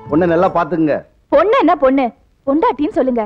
பொண்ணை நல்லா பாத்துக்குங்க பொண்ணு என்ன பொண்ணு பொண்டாட்டின்னு சொல்லுங்க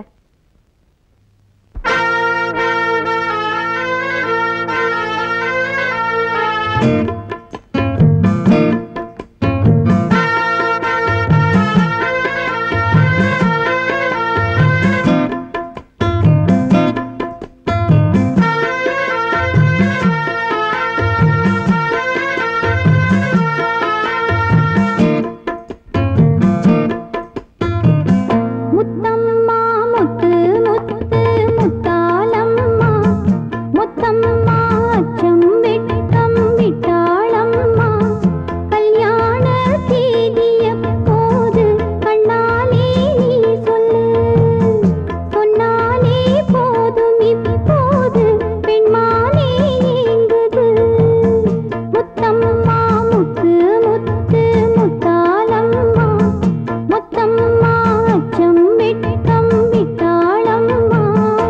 முத்தம்மா முத்து முத்து முத்தாலம்மா முத்தம்மா அச்சம் வெட்கம் விட்டாளம்மா கல்யாண தேதிய போது கண்ணாலே நீ சொல்லு சொன்னாலே போதும் இப்போது பெண்மானே ஏங்குது முத்தம்மா முத்து முத்து முத்தாலம்மா முத்தம்மா அச்சம் வெட்கம் விட்டாளம்மா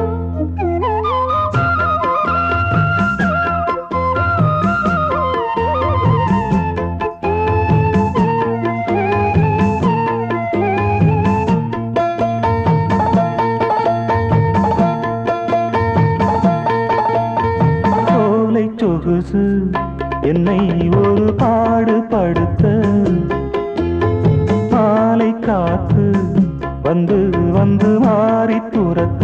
சோலை சொகுசு என்னை ஒரு பாடுபடுத்த மாலை காத்து வந்து வந்து மாறி துரத்த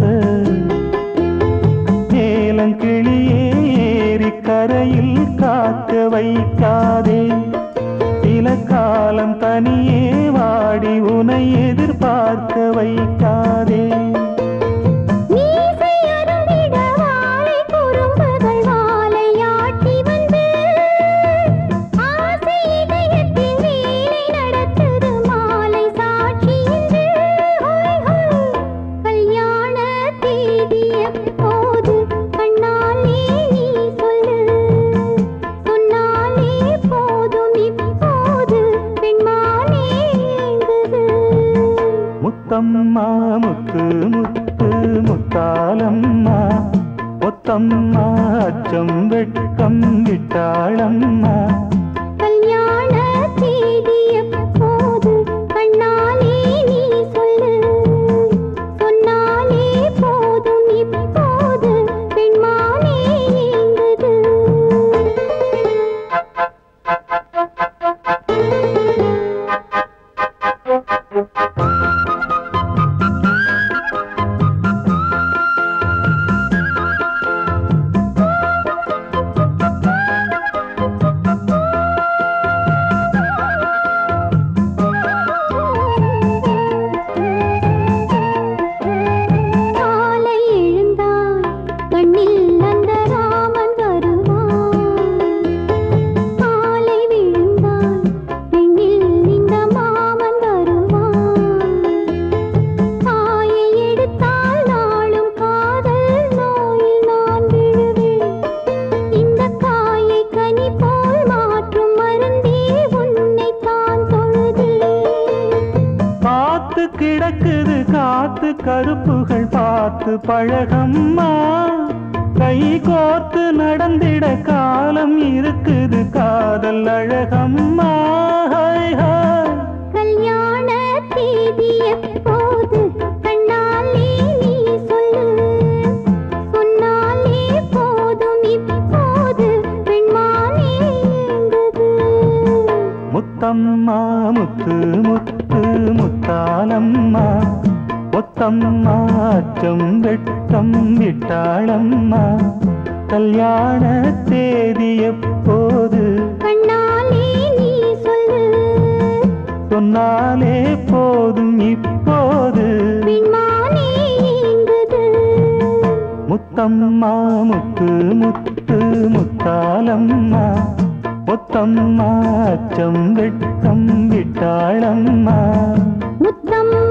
மேலங்கிளியே ஏறி கரையில் காக்க வைக்காதே சில காலம் தனியே வாடி உனை எதிர்பார்க்க வைக்காதே மீசை அருந்திட வாழை குறும்புகள் வாழையாட்டி வந்து ஆசை இதயத்தில் வேலை நடத்துது மாலை சாட்சியின்று ஹோய் ஹோய் கல்யாண தேதி எப்போது கண்ணாலே நீ சொல்லு சொன்னாலே போதும் இப்போது பெண்மானே ஏங்குது முத்தம்மா முத்து முத்து முத்தாலம்மா முத்தம்மா அச்சம் வெட்கம் விட்டாளம்மா கல்யாண தேதி எப்போது கண்ணாலே நீ சொல்லு சொன்னாலே போதும் இப்போது பெண்மானே ஏங்குது காலை எழுந்தால் கண்ணில் அந்த ராமன் வருவான் காலை விழுந்தால் பெண்ணில் இந்த மாமன் வருவான் காயை எடுத்தால் நாளும் காதல் நோயில் நான் விழுவேன் இந்த காயை கனி போல் மாற்றும் மருந்தே உன்னை தான் தொழுதேன் பார்த்து கிடக்குது காத்து கருப்புகள் பார்த்து பழகம்மா கை கோர்த்து நடந்திட காலம் இருக்குது காதல் அழகம்மா ஹாய் ஹாய் கல்யாண தேதி எப்போது கண்ணாலே நீ சொல்லு சொன்னாலே போதும் இப்போது பெண்மானே ஏங்குது முத்தம்மா முத்து முத்து முத்தாலம்மா முத்தம்மா அச்சம் வெட்கம் விட்டாளம்மா கல்யாண தேதி எப்போது கண்ணாலே நீ சொல்லு சொன்னாலே போதும் இப்போது பெண்மானே ஏங்குது முத்தம்மா முத்து முத்து முத்தாலம்மா முத்தம்மா அச்சம் வெட்கம் விட்டாளம்மா முத்தம்மா